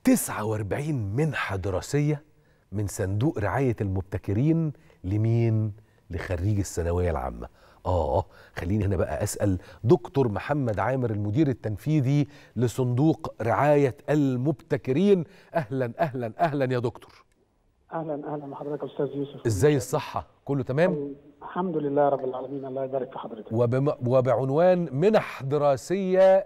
49 منحة دراسية من صندوق رعاية المبتكرين لمين؟ لخريج الثانوية العامة آه خليني هنا بقى أسأل دكتور محمد عامر المدير التنفيذي لصندوق رعاية المبتكرين أهلا أهلا أهلا يا دكتور اهلا اهلا بحضرتك استاذ يوسف إزاي الصحة؟ كله تمام؟ الحمد لله رب العالمين الله يبارك في حضرتك وبم... وبعنوان منح دراسية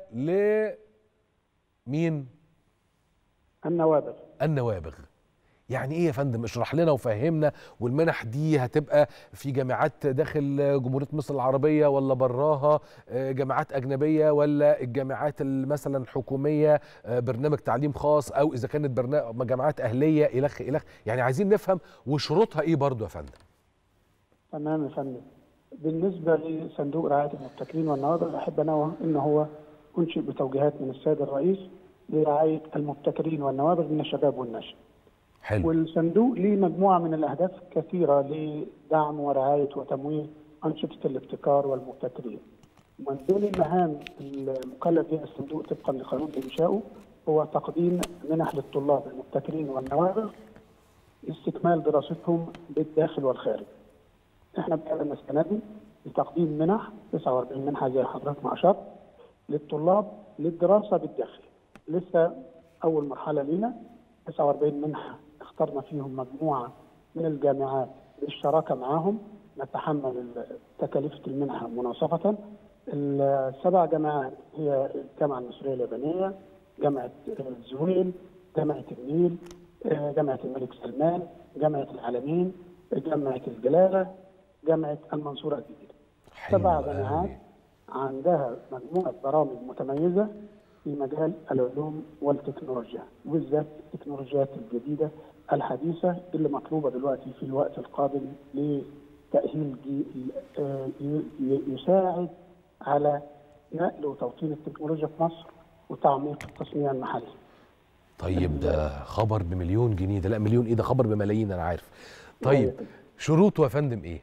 لمين؟ النوابغ النوابغ يعني ايه يا فندم اشرح لنا وفهمنا والمنح دي هتبقى في جامعات داخل جمهوريه مصر العربيه ولا براها آه، جامعات اجنبيه ولا الجامعات ال- مثلا الحكوميه آه، برنامج تعليم خاص او اذا كانت برنامج جامعات اهليه الخ الخ يعني عايزين نفهم وشروطها ايه برضو يا فندم تمام يا فندم بالنسبه لصندوق رعايه المبتكرين والنوابغ احب انوه ان هو انشئ بتوجيهات من السيد الرئيس لرعايه المبتكرين والنوابغ من الشباب والنشء حلو والصندوق ليه مجموعه من الاهداف كثيره لدعم ورعايه وتمويل انشطه الابتكار والمبتكرين ومن ضمن المهام المكلف بها الصندوق طبقا لقانون انشائه هو تقديم منح للطلاب المبتكرين والنوابغ لاستكمال دراستهم بالداخل والخارج. احنا بدأنا السنه دي بتقديم منح 49 منحه زي حضرتك ما اشرت للطلاب للدراسه بالداخل. لسه اول مرحله لينا 49 منحه اخترنا فيهم مجموعه من الجامعات للشراكه معاهم نتحمل تكاليف المنحه مناصفه. السبع جامعات هي الجامعه المصريه اليابانيه، جامعه زويل، جامعه النيل، آه، جامعه الملك سلمان، جامعه العالمين، جامعه الجلاله، جامعه المنصوره الجديده. حلو سبع أوي. جامعات عندها مجموعه برامج متميزه في مجال العلوم والتكنولوجيا وبالذات التكنولوجيات الجديده الحديثه اللي مطلوبه دلوقتي في الوقت القادم لتاهيل جي- آه، ي- ي- يساعد على نقل وتوطين التكنولوجيا في مصر وتعميق التصنيع المحلي. طيب ده خبر بمليون جنيه ده لا مليون ايه ده خبر بملايين انا عارف طيب شروطه يا فندم ايه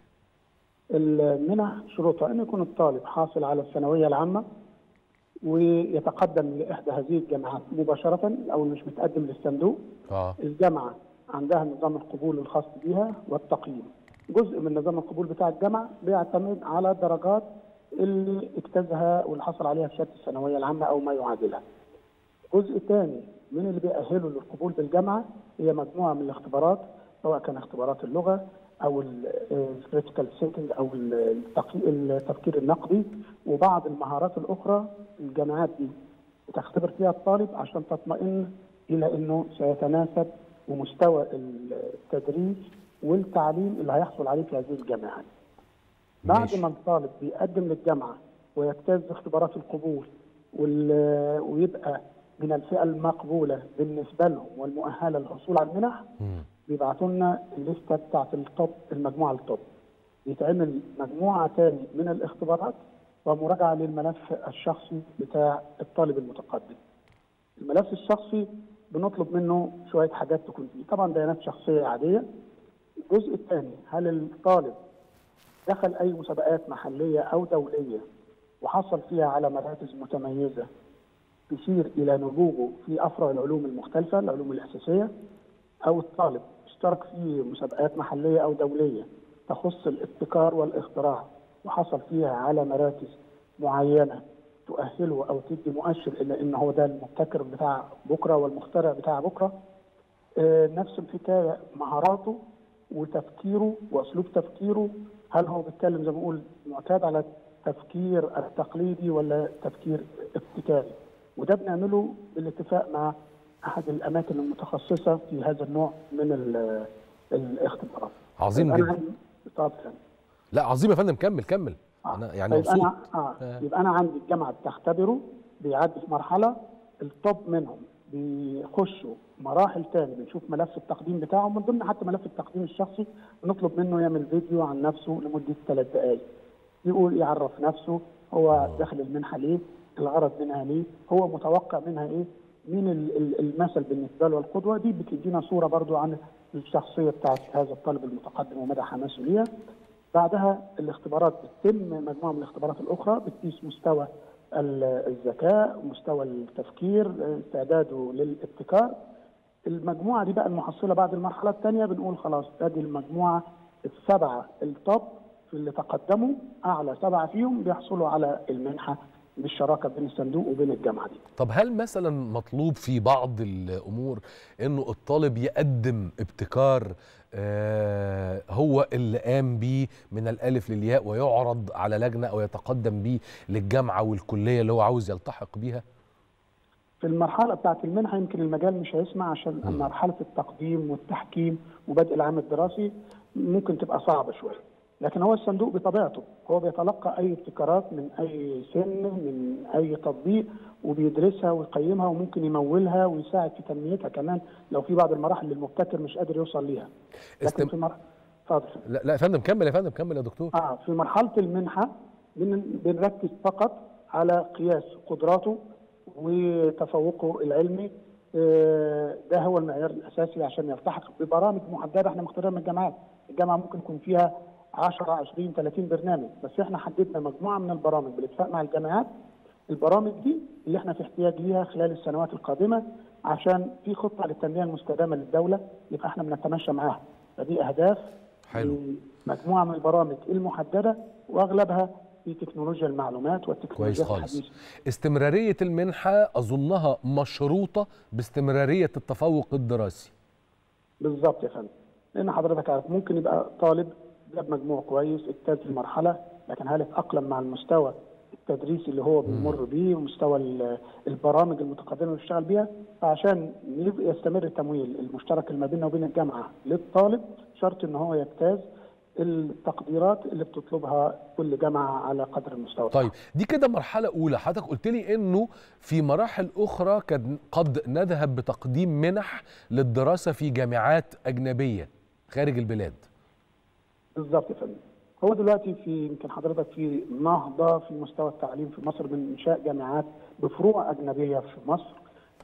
المنح شروطها ان يكون الطالب حاصل على الثانويه العامه ويتقدم لاحدى هذه الجامعات مباشره او مش متقدم للصندوق اه الجامعه عندها نظام القبول الخاص بها والتقييم جزء من نظام القبول بتاع الجامعه بيعتمد على الدرجات اللي اجتازها واللي حصل عليها في شهاده الثانويه العامه او ما يعادلها جزء ثاني من اللي بيأهله للقبول بالجامعه هي مجموعه من الاختبارات سواء كان اختبارات اللغه او الكريتيكال ثينكينج او التقي- التفكير النقدي وبعض المهارات الاخرى الجامعات دي بتختبر فيها الطالب عشان تطمئن الى انه سيتناسب ومستوى التدريس والتعليم اللي هيحصل عليه في هذه الجامعات. بعد ماشي. ما الطالب بيقدم للجامعه ويجتاز اختبارات القبول وال- ويبقى من الفئه المقبوله بالنسبه لهم والمؤهله للحصول على المنح مم. بيبعتوا لنا الليسته بتاعت التوب المجموعه التوب. بيتعمل مجموعه تاني من الاختبارات ومراجعه للملف الشخصي بتاع الطالب المتقدم. الملف الشخصي بنطلب منه شويه حاجات تكون فيه، طبعا بيانات شخصيه عاديه. الجزء الثاني هل الطالب دخل اي مسابقات محليه او دوليه وحصل فيها على مراكز متميزه تشير الى نبوغه في افرع العلوم المختلفه العلوم الاساسيه او الطالب اشترك في مسابقات محليه او دوليه تخص الابتكار والاختراع وحصل فيها على مراكز معينه تؤهله او تدي مؤشر الى ان هو ده المبتكر بتاع بكره والمخترع بتاع بكره آه، نفس الحكايه مهاراته وتفكيره واسلوب تفكيره هل هو بيتكلم زي ما بقول معتاد على التفكير التقليدي ولا تفكير ابتكاري وده بنعمله بالاتفاق مع احد الاماكن المتخصصه في هذا النوع من ال- الاختبارات. عظيم أنا جدا عندي طب ثاني. لا عظيم يا فندم كمل كمل آه. انا يعني طيب مبسوط انا اه يبقى انا عندي الجامعه بتختبره بيعدي في مرحله التوب منهم بيخشوا مراحل تاني بنشوف ملف التقديم بتاعه من ضمن حتى ملف التقديم الشخصي بنطلب منه يعمل فيديو عن نفسه لمده ثلاث دقائق يقول يعرف نفسه هو داخل المنحه ليه الغرض منها ليه هو متوقع منها ايه مين ال- ال- المثل بالنسبه له القدوه دي بتدينا صوره برضو عن الشخصيه بتاعت هذا الطالب المتقدم ومدى حماسه ليها بعدها الاختبارات بتتم مجموعه من الاختبارات الاخرى بتقيس مستوى ال- الذكاء مستوى التفكير استعداده للابتكار المجموعه دي بقى المحصله بعد المرحله الثانيه بنقول خلاص ادي المجموعه السبعه التوب في اللي تقدموا اعلى سبعه فيهم بيحصلوا على المنحه بالشراكه بين الصندوق وبين الجامعه دي. طب هل مثلا مطلوب في بعض الامور انه الطالب يقدم ابتكار آه هو اللي قام بيه من الالف للياء ويعرض على لجنه او يتقدم بيه للجامعه والكليه اللي هو عاوز يلتحق بيها؟ في المرحله بتاعت المنحه يمكن المجال مش هيسمع عشان م. مرحله التقديم والتحكيم وبدء العام الدراسي ممكن تبقى صعبه شويه. لكن هو الصندوق بطبيعته هو بيتلقى اي ابتكارات من اي سن من اي تطبيق وبيدرسها ويقيمها وممكن يمولها ويساعد في تنميتها كمان لو في بعض المراحل اللي المبتكر مش قادر يوصل ليها لكن استم... في مرحله اتفضل لا لا يا فندم كمل يا فندم كمل يا دكتور اه في مرحله المنحه بن... بنركز فقط على قياس قدراته وتفوقه العلمي آه ده هو المعيار الاساسي عشان يلتحق ببرامج محدده احنا مختارينها من الجامعات الجامعه ممكن يكون فيها 10 20 30 برنامج بس احنا حددنا مجموعه من البرامج بالاتفاق مع الجامعات البرامج دي اللي احنا في احتياج ليها خلال السنوات القادمه عشان في خطه للتنميه المستدامه للدوله يبقى احنا بنتماشى معاها فدي اهداف حلو مجموعه من البرامج المحدده واغلبها في تكنولوجيا المعلومات والتكنولوجيا كويس خالص استمراريه المنحه اظنها مشروطه باستمراريه التفوق الدراسي بالظبط يا فندم لان حضرتك عارف ممكن يبقى طالب جاب مجموع كويس اجتاز المرحله لكن هل اتاقلم مع المستوى التدريسي اللي هو بيمر بيه ومستوى البرامج المتقدمه اللي بيشتغل بيها فعشان يستمر التمويل المشترك ما بيننا وبين الجامعه للطالب شرط ان هو يجتاز التقديرات اللي بتطلبها كل جامعه على قدر المستوى طيب دي كده مرحله اولى حضرتك قلت لي انه في مراحل اخرى قد نذهب بتقديم منح للدراسه في جامعات اجنبيه خارج البلاد بالظبط يا فندم هو دلوقتي في يمكن حضرتك في نهضه في مستوى التعليم في مصر من انشاء جامعات بفروع اجنبيه في مصر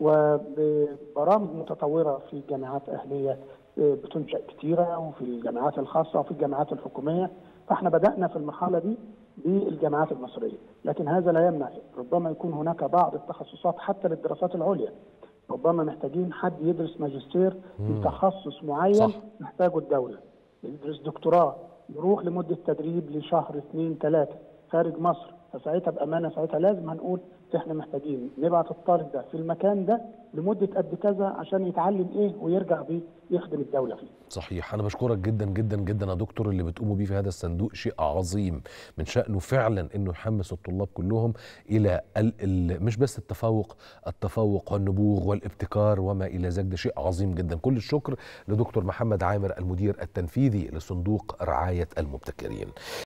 وببرامج متطوره في جامعات اهليه بتنشا كتيره وفي الجامعات الخاصه وفي الجامعات الحكوميه فاحنا بدانا في المرحله دي بالجامعات المصريه لكن هذا لا يمنع ربما يكون هناك بعض التخصصات حتى للدراسات العليا ربما محتاجين حد يدرس ماجستير في تخصص معين صح. محتاجه الدوله يدرس دكتوراه يروح لمده تدريب لشهر اثنين ثلاثه خارج مصر فساعتها بامانه ساعتها لازم هنقول احنا محتاجين نبعت الطالب ده في المكان ده لمده قد كذا عشان يتعلم ايه ويرجع بيه يخدم الدوله فيه. صحيح انا بشكرك جدا جدا جدا يا دكتور اللي بتقوموا بيه في هذا الصندوق شيء عظيم من شانه فعلا انه يحمس الطلاب كلهم الى ال ال مش بس التفوق التفوق والنبوغ والابتكار وما الى ذلك ده شيء عظيم جدا كل الشكر لدكتور محمد عامر المدير التنفيذي لصندوق رعايه المبتكرين